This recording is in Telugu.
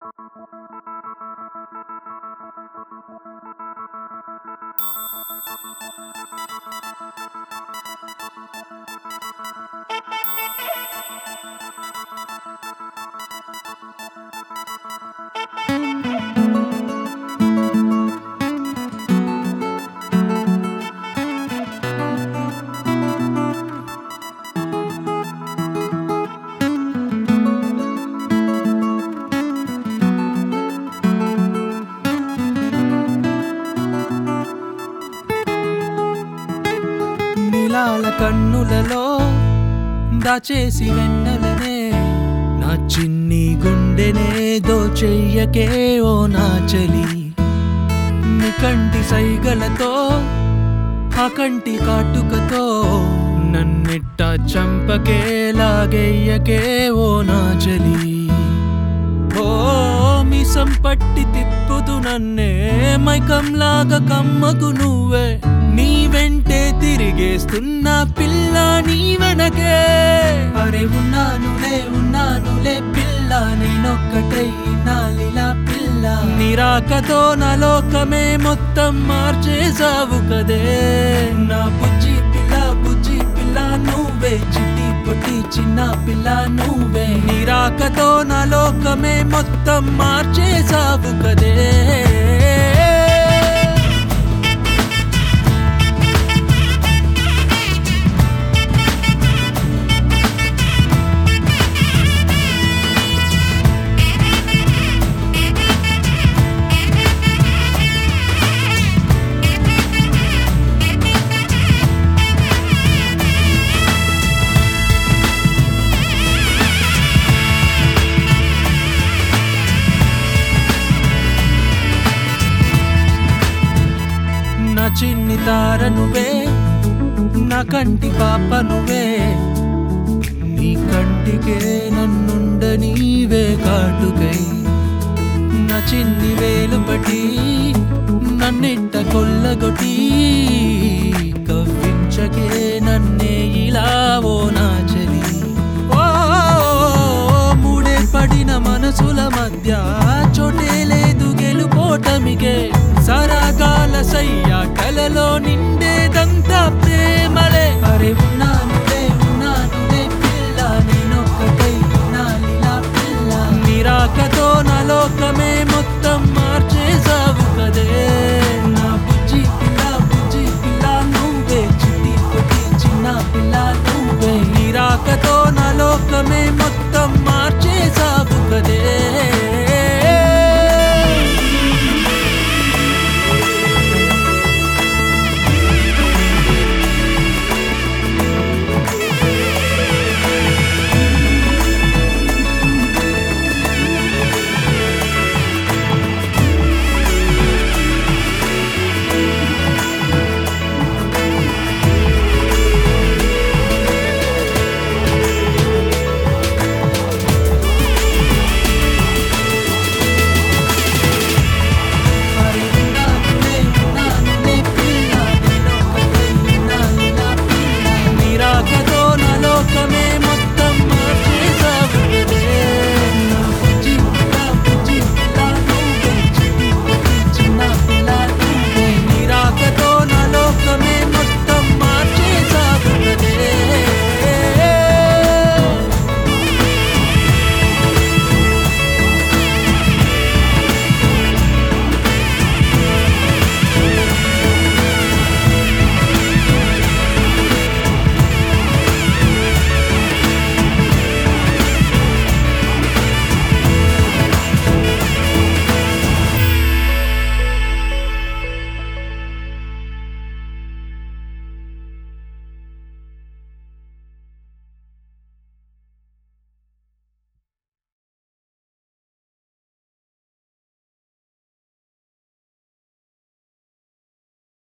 నీలాల కన్నులలో దాచేసి వెన్నెలనే నా చిన్ని గుండెనే దోచెయ్యకే ఓ నా చలి నీ కంటి సైగలతో ఆ కంటి కాటుకతో నన్నిట్ట చంపకే లాగెయ్యకే ఓ నా చలి ఓ మిసం పట్టి తిప్పుతూ నన్నే మైకంలాగా కమ్మకు నువ్వే నీ వెంటే తిరిగేస్తున్నా పిల్ల నీ వెనకే అరే ఉన్నానులే ఉన్నానులే పిల్ల నేనొక్కటై నాలిలా పిల్ల నిరాకతో నా లోకమే మొత్తం మార్చేసావు కదే నా బుజ్జి పిల్ల బుజ్జి పిల్ల నువ్వే చిట్టి పొట్టి చిన్న పిల్ల నువ్వే నిరాకతో నా లోకమే మొత్తం మార్చేసావు కదే నా చిన్ని తార నువ్వే నా కంటి పాప నువ్వే నీ కంటికే నన్నుండ నీవే కాటుకై నా చిన్ని వేలు పట్టి నన్నిట్ట కొల్లగొట్టి కవ్వించకే నన్నే ఇలా ఓ నా చలి ఓ మూడే పడిన మనసుల మధ్య చోటే లేదు గెలుపోటమికే సరగాల సయ్యాటలలో నిండేదంతా ప్రేమలే అరే ఉన్నానులే ఉన్నానులే పిల్ల నేనొక్కటై నాలిలా పిల్ల నిరాకతో నా లోకమే